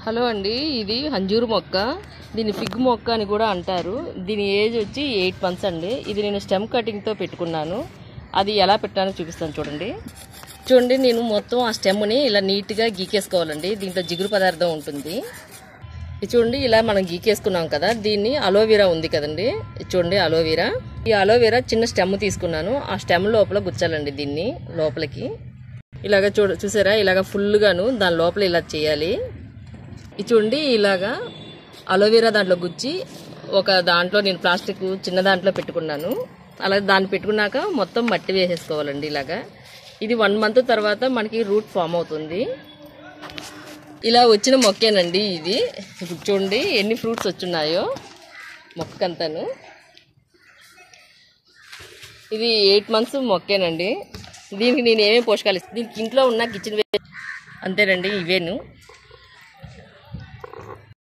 hello అండి ఇది హంజూరు మొక్క దీన్ని ఫిగ్ మొక్క అని కూడా అంటారు దీని ఏజ్ వచ్చి ఎయిట్ మంత్స్ అండి ఇది నేను స్టెమ్ కటింగ్తో పెట్టుకున్నాను అది ఎలా పెట్టానో చూపిస్తాను చూడండి చూడండి నేను మొత్తం ఆ స్టెమ్ని ఇలా నీట్గా గీకేసుకోవాలండి దీంట్లో జిగురు పదార్థం ఉంటుంది ఇది చూడండి ఇలా మనం గీకేసుకున్నాం కదా దీన్ని అలోవెరా ఉంది కదండి ఇది చూడండి అలోవెరా ఈ అలోవెరా చిన్న స్టెమ్ తీసుకున్నాను ఆ స్టెమ్ లోపల గుచ్చాలండి దీన్ని లోపలికి ఇలాగ చూడ చూసారా ఇలాగ ఫుల్గాను దాని లోపల ఇలా చేయాలి ఇది చూడండి ఇలాగా అలోవెరా దాంట్లో గుచ్చి ఒక దాంట్లో నేను ప్లాస్టిక్ చిన్న దాంట్లో పెట్టుకున్నాను అలాగే దాన్ని పెట్టుకున్నాక మొత్తం మట్టి వేసేసుకోవాలండి ఇలాగా ఇది వన్ మంత్ తర్వాత మనకి రూట్ ఫామ్ అవుతుంది ఇలా వచ్చిన మొక్కేనండి ఇది ఇప్పుడు చూడండి ఎన్ని ఫ్రూట్స్ వచ్చున్నాయో మొక్కకంతాను ఇది ఎయిట్ మంత్స్ మొక్కేనండి దీనికి నేను ఏమేమి పోషకాలు ఇస్తాను దీనికి ఇంట్లో ఉన్న కిచెన్ వే అంతేనండి ఇవేను